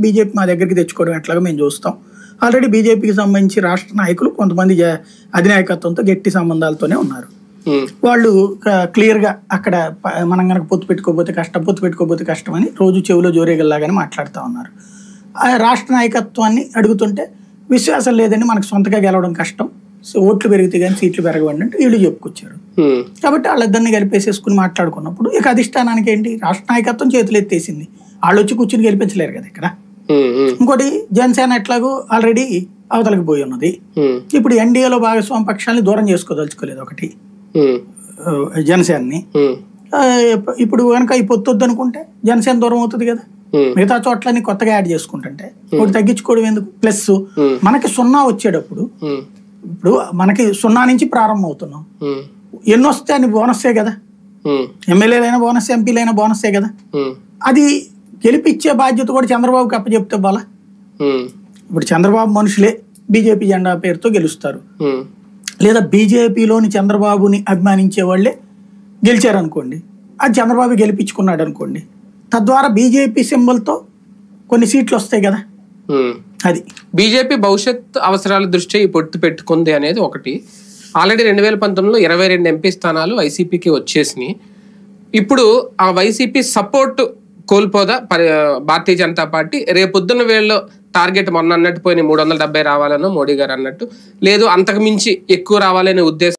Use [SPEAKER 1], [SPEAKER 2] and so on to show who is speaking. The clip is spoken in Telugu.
[SPEAKER 1] బీజేపీ మా దగ్గరికి తెచ్చుకోవడం ఎట్లాగా మేము చూస్తాం ఆల్రెడీ బీజేపీకి సంబంధించి రాష్ట్ర నాయకులు కొంతమంది జ- అధినాయకత్వంతో గట్టి సంబంధాలతోనే ఉన్నారు
[SPEAKER 2] ఉమ్,
[SPEAKER 1] వాళ్ళు క- క్లియర్గా అక్కడ ప- మనం కనుక పొత్తు పెట్టుకోకపోతే కష్టం పొత్తు పెట్టుకోకపోతే కష్టం అని రోజు చెవిలో జోరేగల్లాగానే మాట్లాడుతూ ఉన్నారు ఆ రాష్ట్ర నాయకత్వాన్ని అడుగుతుంటే విశ్వాసం లేదండి మనకు సొంతగా గెలవడం కష్టం సో ఓట్లు పెరిగితే కానీ సీట్లు పెరగవండి అంటే వీళ్ళు చెప్పుకొచ్చారు
[SPEAKER 2] ఉమ్,
[SPEAKER 1] కాబట్టి వాళ్ళిద్దరిని కలిపేసేసుకుని మాట్లాడుకున్నప్పుడు ఇక అధిష్టానానికి ఏంటి రాష్ట్ర నాయకత్వం చేతులు ఎత్తేసింది వాళ్ళు వచ్చి కూర్చుని గెలిపించలేరు కదా ఇక్కడ
[SPEAKER 2] ఉమ్, ఉమ్,
[SPEAKER 1] ఇంకోటి జనసేన ఎట్లాగో ఆల్రెడీ అవతలకి పోయి ఉన్నది
[SPEAKER 2] ఉమ్,
[SPEAKER 1] ఇప్పుడు ఎన్డీఏలో భాగస్వామి పక్షాలని దూరం చేసుకోదలుచుకోలేదు ఒకటి
[SPEAKER 2] ఉమ్,
[SPEAKER 1] ఆ, జనసేనని
[SPEAKER 2] ఉమ్,
[SPEAKER 1] ఆ, ఇప్ప- ఇప్పుడు కనుక ఈ పొత్తొద్దు అనుకుంటే జనసేన దూరం అవుతుంది కదా
[SPEAKER 2] ఉమ్,
[SPEAKER 1] మిగతా చోట్లని కొత్తగా యాడ్ చేసుకుంటుంటే ఒకటి తగ్గించుకోవడం ఎందుకు ప్లస్
[SPEAKER 2] Hmm.
[SPEAKER 1] మనకి సున్నా వచ్చేటప్పుడు
[SPEAKER 2] ఉమ్,
[SPEAKER 1] ఇప్పుడు మనకి సున్నా నుంచి ప్రారంభం అవుతున్నాం
[SPEAKER 2] ఉమ్,
[SPEAKER 1] ఎన్ని వస్తే అని బోనస్సే కదా
[SPEAKER 2] ఉమ్,
[SPEAKER 1] ఎమ్మెల్యేలైనా బోనస్ ఎంపీలైనా బోనస్సే కదా
[SPEAKER 2] ఉమ్,
[SPEAKER 1] అది గెలిపించే బాధ్యత కూడా చంద్రబాబుకి అప్పచెప్తే బాలా
[SPEAKER 2] ఉమ్,
[SPEAKER 1] ఇప్పుడు చంద్రబాబు మనుషులే బీజేపీ జెండా పేరుతో గెలుస్తారు
[SPEAKER 2] ఉమ్,
[SPEAKER 1] లేదా బీజేపీలోని చంద్రబాబుని అభిమానించే వాళ్ళే గెలిచారనుకోండి అది చంద్రబాబు గెలిపించుకున్నాడు అనుకోండి తద్వారా బీజేపీ సింబల్తో కొన్ని సీట్లు వస్తాయి కదా
[SPEAKER 2] ఉమ్.
[SPEAKER 1] అది
[SPEAKER 2] బీజేపీ భవిష్యత్ అవసరాల దృష్ట్యా ఈ పొత్తు పెట్టుకుంది అనేది ఒకటి ఆల్రెడీ రెండు వేల పంతొమ్మిదిలో ఇరవై రెండు ఎంపీ స్థానాలు వైసీపీకి వచ్చేసినాయి ఇప్పుడు ఆ వైసీపీ సపోర్ట్ కోల్పోదా పరి భారతీయ జనతా పార్టీ రేపొద్దున వీళ్ళు టార్గెట్ మొన్న అన్నట్టు పోయిన మూడు వందల డెబ్బై రావాలనో మోడీ గారు అన్నట్టు లేదు అంతకు మించి ఎక్కువ రావాలనే ఉద్దేశం